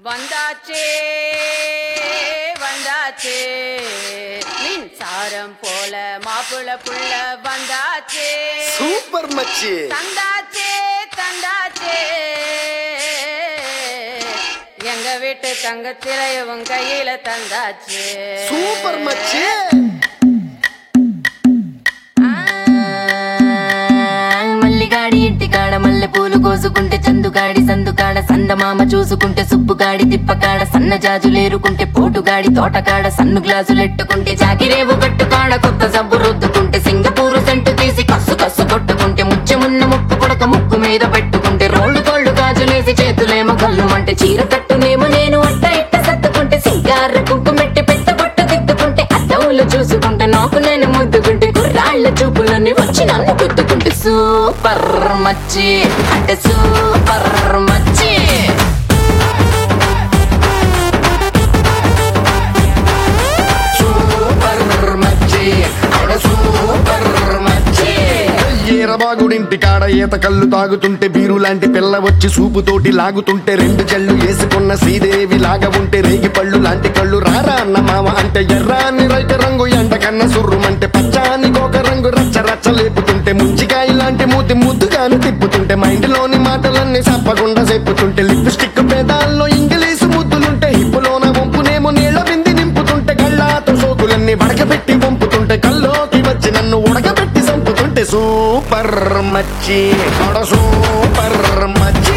வந்தாச்சே வந்தாச்சே மின்சாரம் போல மாப்பிள புள்ள வந்தாச்சே சூப்பர் மச்சி தந்தாச்சே தந்தாச்சே எங்க வீட்டு தங்கத்தில இவன் கையில தந்தாச்சே சூப்பர் மச்சி మల్లిగాడి ఇంటికాడ మల్లె పూలు కోసుకుంటే చందుగాడి సందుకాడ సందమామ చూసుకుంటే సుబ్బుగాడి తిప్పకాడ సన్న జాజులేరుకుంటే పోటుగాడి తోటకాడ సన్ను గ్లాసులెట్టుకుంటే జాకిరేవు కట్టుకాడ కొత్త సబ్బు రుద్దుకుంటే సింగపూరు సెంటు తీసి కస్సు కస్సు కొట్టుకుంటే ముచ్చెమున్న ముక్కు పుడక ముక్కు మీద పెట్టుకుంటే రోళ్ళు కోళ్ళు గాజులేసి చేతులేమో కళ్ళు అంటే చీర కట్టునేమో నేను అట్ట ఇట్ట సత్తుకుంటే సింగార కుంకుమెట్టి పెట్ట బొట్ట దిద్దుకుంటే అద్దవులు చూసుకుంటే నాకు నేను ముద్దుకుంటే కుర్రాళ్ళ చూపులన్నీ వచ్చి నన్ను గుద్దుకుంటే సూపర్ మచ్చి అంటే సూపర్ మచ్చి సూపర్ మచ్చి అంటే సూపర్ మచ్చి ఈరబాగుడింటి కాడ ఈత కళ్ళు తాగుతుంటే బీరు లాంటి పిల్ల వచ్చి సూపుతోటి లాగుతుంటే రెండు చెళ్ళు వేసుకున్న శ్రీదేవి లాగా ఉంటే రేగి పళ్ళు లాంటి కళ్ళు రారా అన్న మామ అంటే ఎర్రాని రైత రంగు ఎండ కన్న సుర్రుమంటే పచ్చాని ఒక రంగు రచ్చ రచ్చ లేపుతుంటే ముంచికాయ లాంటి మూతి ముద్దుగాను తిప్పుతుంటే మైండ్లోని మాటలన్నీ చెప్పకుండా చెప్పుతుంటే లిప్స్టిక్ పేదాల్లో ఇంగ్లీష్ ముద్దులుంటే హిప్పులోన వంపునేమో నీళ్ళ బింది నింపుతుంటే కళ్ళాతో సోకులన్నీ వడకబెట్టి వంపుతుంటే కల్లోకి వచ్చి నన్ను ఉడకబెట్టి చంపుతుంటే సూపర్ మచ్చి ఆడ సూపర్ మచ్చి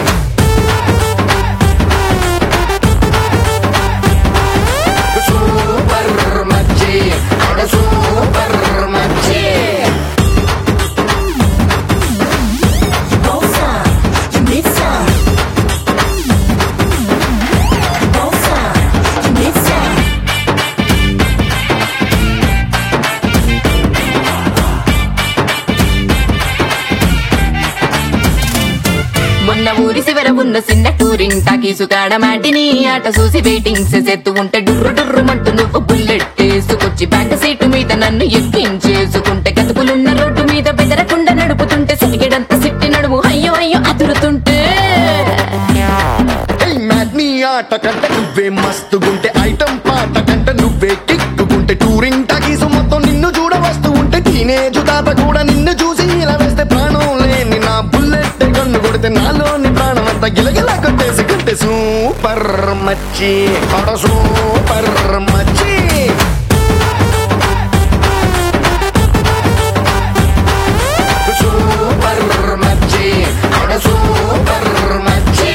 సూపర్ మచ్చి అంటే సూపర్ మచ్చి Bolsa, Jimisa. Bolsa, Jimisa. మొన్న ఊరి శివర ఉన్న చిన్న టూరింగ్ టాకీసు కాడ మాటిని ఆట చూసి వెయిటింగ్ చేసేత్తు ఉంటే డుర్రు డుర్రు మంటూ నువ్వు బుల్లెట్ వేసుకొచ్చి బ్యాక్ సీటు మీద నన్ను ఎక్కించేసుకుంటే గతుకులున్న రోడ్డు మీద బెదరకుండా నడుపుతుంటే సిటికెడంత సిట్టి నడుము అయ్యో అయ్యో అదురుతుంటే ఏయ్ మ్యాట్నీ ఆట కంటే నువ్వే మస్తుగుంటే ఐటమ్ పాట కంటే నువ్వే కిక్కుకుంటే టూరింగ్ టాకీసు మొత్తం నిన్ను చూడ వస్తూ ఉంటే టీనేజ్ తాత కూడా నిన్ను చూసి ఇలా వేస్తే ప్రాణం లేని నా బుల్లెట్ కన్ను కొడితే నాలోని ప్రాణం అంతా గిలగిల కొట్టేసి కొట్టే సూపర్ మచ్చి ఆడ సూపర్ మచ్చి సూపర్ మచ్చి ఆడ సూపర్ మచ్చి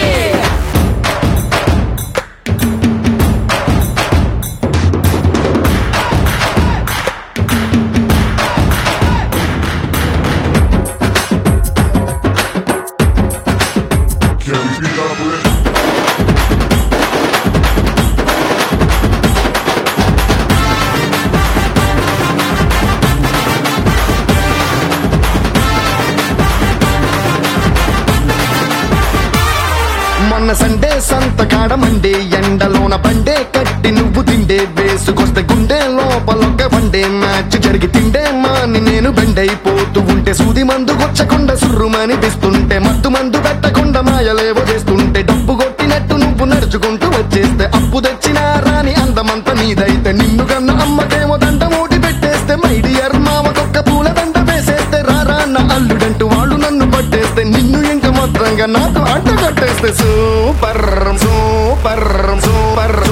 మొన్న సండే సంత కాడ మండే ఎండలోన పండే కట్టి నువ్వు తిండే వేసుకొస్తే గుండె లోపలొక్క వండే మ్యాచ్ జరిగి తిండే మాని నేను బెండైపోతూ ఉంటే సూది మందు గొచ్చకుండా సుర్రుమని పిస్తుంటే మత్తు మందు పెట్టకుండా మాయలేవో చేస్తుంటే డబ్బు కొట్టినట్టు నువ్వు నడుచుకుంటూ వచ్చేస్తే అప్పు తెచ్చినా రాని అందమంతా నీదైతే నిన్ను కన్న అమ్మకేమో దండ మూటి పెట్టేస్తే మైడియర్ మామకొక్క పూల దండ వేసేస్తే రారా అన్న అల్లుడంటూ వాళ్ళు నన్ను పట్టేస్తే నిన్ను ఇంక మొత్తంగా నాకు అంట కట్టేస్తే సూపర్ సూపర్ సూపర్